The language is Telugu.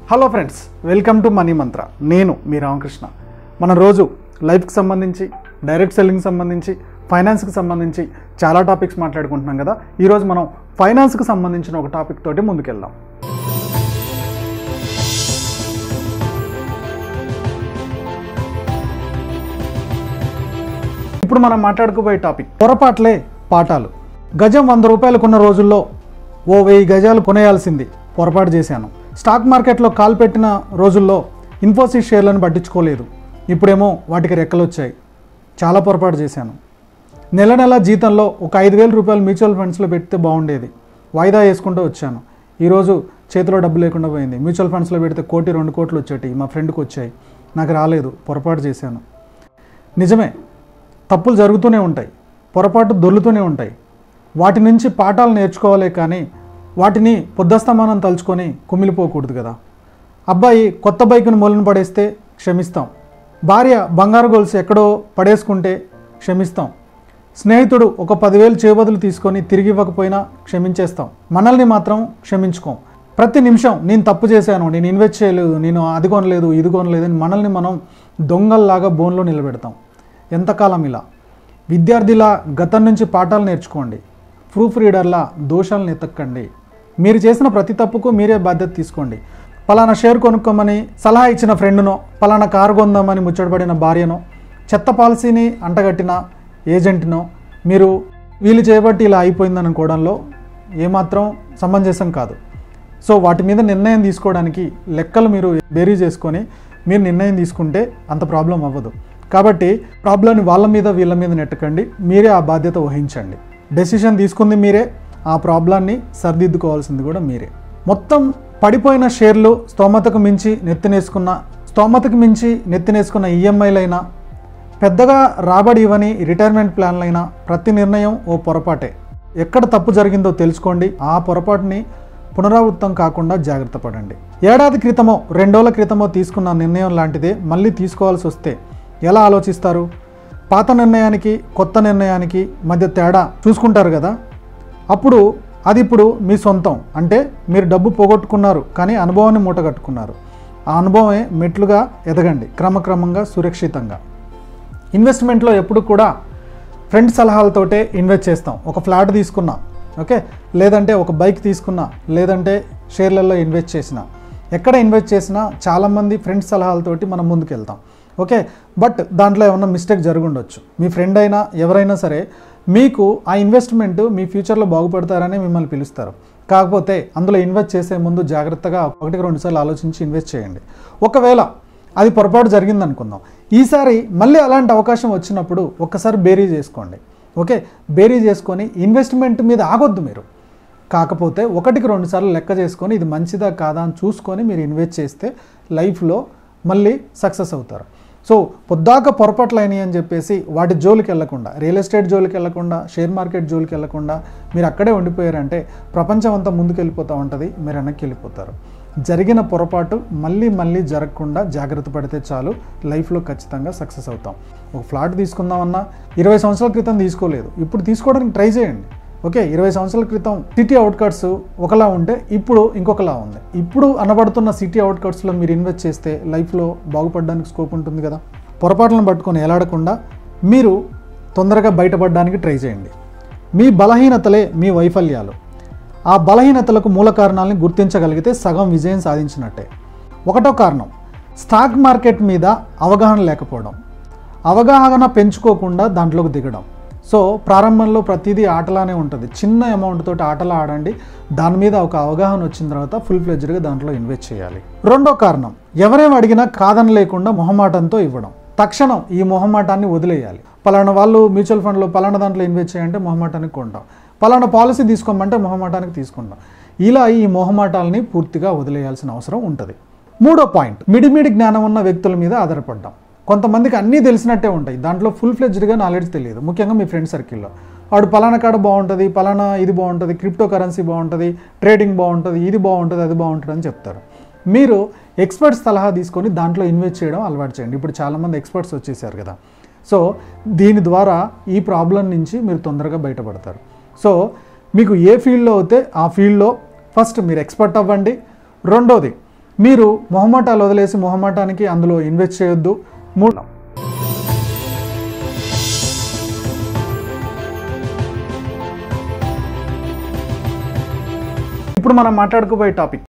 hello friends welcome to money Mantra నేను మీ రామకృష్ణ మన రోజు లైఫ్కి సంబంధించి డైరెక్ట్ సెల్లింగ్ సంబంధించి ఫైనాన్స్కి సంబంధించి చాలా టాపిక్స్ మాట్లాడుకుంటున్నాం కదా ఈరోజు మనం ఫైనాన్స్కి సంబంధించిన ఒక టాపిక్ తోటి ముందుకెళ్దాం ఇప్పుడు మనం మాట్లాడుకోబోయే టాపిక్ పొరపాట్లే పాఠాలు గజం వంద రూపాయలకున్న రోజుల్లో ఓ వెయ్యి గజాలు కొనేయాల్సింది పొరపాటు చేశాను స్టాక్ మార్కెట్లో కాలు పెట్టిన రోజుల్లో ఇన్ఫోసిస్ షేర్లను పట్టించుకోలేదు ఇప్పుడేమో వాటికి రెక్కలు వచ్చాయి చాలా పొరపాటు చేశాను నెల నెల జీతంలో ఒక ఐదు వేల రూపాయలు మ్యూచువల్ ఫండ్స్లో పెడితే బాగుండేది వాయిదా వేసుకుంటూ వచ్చాను ఈరోజు చేతిలో డబ్బు లేకుండా పోయింది మ్యూచువల్ ఫండ్స్లో పెడితే కోటి రెండు కోట్లు వచ్చేటి మా ఫ్రెండ్కి వచ్చాయి నాకు రాలేదు పొరపాటు చేశాను నిజమే తప్పులు జరుగుతూనే ఉంటాయి పొరపాటు దొర్లుతూనే ఉంటాయి వాటి నుంచి పాఠాలు నేర్చుకోవాలే కానీ వాటిని పొద్దస్తమానం తలుచుకొని కుమిలిపోకూడదు కదా అబ్బాయి కొత్త బైక్ను మొలను పడేస్తే క్షమిస్తాం భార్య బంగారు గొలుసు ఎక్కడో పడేసుకుంటే క్షమిస్తాం స్నేహితుడు ఒక పదివేలు చేబదులు తీసుకొని తిరిగి ఇవ్వకపోయినా క్షమించేస్తాం మనల్ని మాత్రం క్షమించుకోం ప్రతి నిమిషం నేను తప్పు చేశాను నేను ఇన్వెస్ట్ చేయలేదు నేను అది కొనలేదు ఇది కొనలేదు అని మనల్ని మనం దొంగల్లాగా బోన్లో నిలబెడతాం ఎంతకాలం ఇలా విద్యార్థిలా గతం నుంచి పాఠాలు నేర్చుకోండి ప్రూఫ్ రీడర్లా దోషాలను ఎతక్కండి మీరు చేసిన ప్రతి తప్పుకు మీరే బాధ్యత తీసుకోండి పలానా షేర్ కొనుక్కోమని సలహా ఇచ్చిన ఫ్రెండ్నో పలానా కారు కొందామని ముచ్చటపడిన భార్యనో చెత్త పాలసీని అంటగట్టిన ఏజెంట్నో మీరు వీళ్ళు చేయబట్టి ఇలా అయిపోయిందని అనుకోవడంలో ఏమాత్రం సమంజసం కాదు సో వాటి మీద నిర్ణయం తీసుకోవడానికి లెక్కలు మీరు బేరీ చేసుకొని మీరు నిర్ణయం తీసుకుంటే అంత ప్రాబ్లం అవ్వదు కాబట్టి ప్రాబ్లంని వాళ్ళ మీద వీళ్ళ మీద నెట్టకండి మీరే ఆ బాధ్యత వహించండి డెసిషన్ తీసుకుంది మీరే ఆ ప్రాబ్లాన్ని సరిదిద్దుకోవాల్సింది కూడా మీరే మొత్తం పడిపోయిన షేర్లు స్తోమతకు మించి నెత్తినేసుకున్న స్తోమతకు మించి నెత్తినేసుకున్న ఈఎంఐలైనా పెద్దగా రాబడి ఇవ్వని రిటైర్మెంట్ ప్లాన్లైనా ప్రతి నిర్ణయం ఓ పొరపాటే ఎక్కడ తప్పు జరిగిందో తెలుసుకోండి ఆ పొరపాటుని పునరావృతం కాకుండా జాగ్రత్త పడండి ఏడాది క్రితమో రెండోళ్ల క్రితమో తీసుకున్న నిర్ణయం లాంటిదే మళ్ళీ తీసుకోవాల్సి వస్తే ఎలా ఆలోచిస్తారు పాత నిర్ణయానికి కొత్త నిర్ణయానికి మధ్య తేడా చూసుకుంటారు కదా అప్పుడు అది ఇప్పుడు మీ సొంతం అంటే మీరు డబ్బు పోగొట్టుకున్నారు కానీ అనుభవాన్ని మూటగట్టుకున్నారు ఆ అనుభవమే మెట్లుగా ఎదగండి క్రమక్రమంగా సురక్షితంగా ఇన్వెస్ట్మెంట్లో ఎప్పుడు కూడా ఫ్రెండ్ సలహాలతోటే ఇన్వెస్ట్ చేస్తాం ఒక ఫ్లాట్ తీసుకున్నా ఓకే లేదంటే ఒక బైక్ తీసుకున్నా లేదంటే షేర్లలో ఇన్వెస్ట్ చేసిన ఎక్కడ ఇన్వెస్ట్ చేసినా చాలామంది ఫ్రెండ్స్ సలహాలతోటి మనం ముందుకు వెళ్తాం ఓకే బట్ దాంట్లో ఏమన్నా మిస్టేక్ జరుగుండొచ్చు మీ ఫ్రెండ్ అయినా ఎవరైనా సరే మీకు ఆ ఇన్వెస్ట్మెంట్ మీ ఫ్యూచర్లో బాగుపడతారని మిమ్మల్ని పిలుస్తారు కాకపోతే అందులో ఇన్వెస్ట్ చేసే ముందు జాగ్రత్తగా ఒకటికి రెండు సార్లు ఆలోచించి ఇన్వెస్ట్ చేయండి ఒకవేళ అది పొరపాటు జరిగింది అనుకుందాం ఈసారి మళ్ళీ అలాంటి అవకాశం వచ్చినప్పుడు ఒక్కసారి బేరీ చేసుకోండి ఓకే బేరీ చేసుకొని ఇన్వెస్ట్మెంట్ మీద ఆగొద్దు మీరు కాకపోతే ఒకటికి రెండు సార్లు లెక్క చేసుకొని ఇది మంచిదా కాదా అని చూసుకొని మీరు ఇన్వెస్ట్ చేస్తే లైఫ్లో మళ్ళీ సక్సెస్ అవుతారు సో పొద్దాక పొరపాట్లు అయినాయి అని చెప్పేసి వాటి జోలికి వెళ్లకుండా రియల్ ఎస్టేట్ జోలికి వెళ్లకుండా షేర్ మార్కెట్ జోలికి వెళ్లకుండా మీరు అక్కడే ఉండిపోయారంటే ప్రపంచం అంతా ముందుకు వెళ్ళిపోతూ ఉంటుంది మీరు వెనక్కి వెళ్ళిపోతారు జరిగిన పొరపాటు మళ్ళీ మళ్ళీ జరగకుండా జాగ్రత్త పడితే చాలు లైఫ్లో ఖచ్చితంగా సక్సెస్ అవుతాం ఒక ఫ్లాట్ తీసుకుందామన్నా ఇరవై సంవత్సరాల క్రితం తీసుకోలేదు ఇప్పుడు తీసుకోవడానికి ట్రై చేయండి ఓకే ఇరవై సంవత్సరాల క్రితం సిటీ అవుట్కట్స్ ఒకలా ఉంటే ఇప్పుడు ఇంకొకలా ఉంది ఇప్పుడు అనబడుతున్న సిటీ అవుట్కట్స్లో మీరు ఇన్వెస్ట్ చేస్తే లైఫ్లో బాగుపడడానికి స్కోప్ ఉంటుంది కదా పొరపాట్లను పట్టుకొని ఎలాడకుండా మీరు తొందరగా బయటపడడానికి ట్రై చేయండి మీ బలహీనతలే మీ వైఫల్యాలు ఆ బలహీనతలకు మూల కారణాలను గుర్తించగలిగితే సగం విజయం సాధించినట్టే ఒకటో కారణం స్టాక్ మార్కెట్ మీద అవగాహన లేకపోవడం అవగాహన పెంచుకోకుండా దాంట్లోకి దిగడం సో ప్రారంభంలో ప్రతిదీ ఆటలానే ఉంటుంది చిన్న అమౌంట్ తోటి ఆటలు ఆడండి దాని మీద ఒక అవగాహన వచ్చిన తర్వాత ఫుల్ ఫ్లెజ్డ్గా దాంట్లో ఇన్వెస్ట్ చేయాలి రెండో కారణం ఎవరేం అడిగినా కాదని లేకుండా మొహమాటంతో ఇవ్వడం తక్షణం ఈ మొహమాటాన్ని వదిలేయాలి పలానా వాళ్ళు మ్యూచువల్ ఫండ్లో పలానా దాంట్లో ఇన్వెస్ట్ చేయంటే మొహమాటానికి కొంటాం పలానా పాలసీ తీసుకోమంటే మొహమాటానికి తీసుకుంటాం ఇలా ఈ మొహమాటాలని పూర్తిగా వదిలేయాల్సిన అవసరం ఉంటుంది మూడో పాయింట్ మిడిమిడి జ్ఞానం ఉన్న వ్యక్తుల మీద ఆధారపడ్డాం కొంతమందికి అన్నీ తెలిసినట్టే ఉంటాయి దాంట్లో ఫుల్ ఫ్లెడ్జ్డ్గా నాలెడ్జ్ తెలియదు ముఖ్యంగా మీ ఫ్రెండ్ సర్కిల్లో వాడు పలానా కాడ బాగుంటుంది పలానా ఇది బాగుంటుంది క్రిప్టో కరెన్సీ బాగుంటుంది ట్రేడింగ్ బాగుంటుంది ఇది బాగుంటుంది అది బాగుంటుంది అని చెప్తారు మీరు ఎక్స్పర్ట్స్ సలహా తీసుకొని దాంట్లో ఇన్వెస్ట్ చేయడం అలవాటు చేయండి ఇప్పుడు చాలామంది ఎక్స్పర్ట్స్ వచ్చేసారు కదా సో దీని ద్వారా ఈ ప్రాబ్లం నుంచి మీరు తొందరగా బయటపడతారు సో మీకు ఏ ఫీల్డ్లో అయితే ఆ ఫీల్డ్లో ఫస్ట్ మీరు ఎక్స్పర్ట్ అవ్వండి రెండోది మీరు మొహమాటాలు వదిలేసి మొహమాటానికి అందులో ఇన్వెస్ట్ చేయొద్దు మూడు ఇప్పుడు మనం మాట్లాడుకోబోయే టాపిక్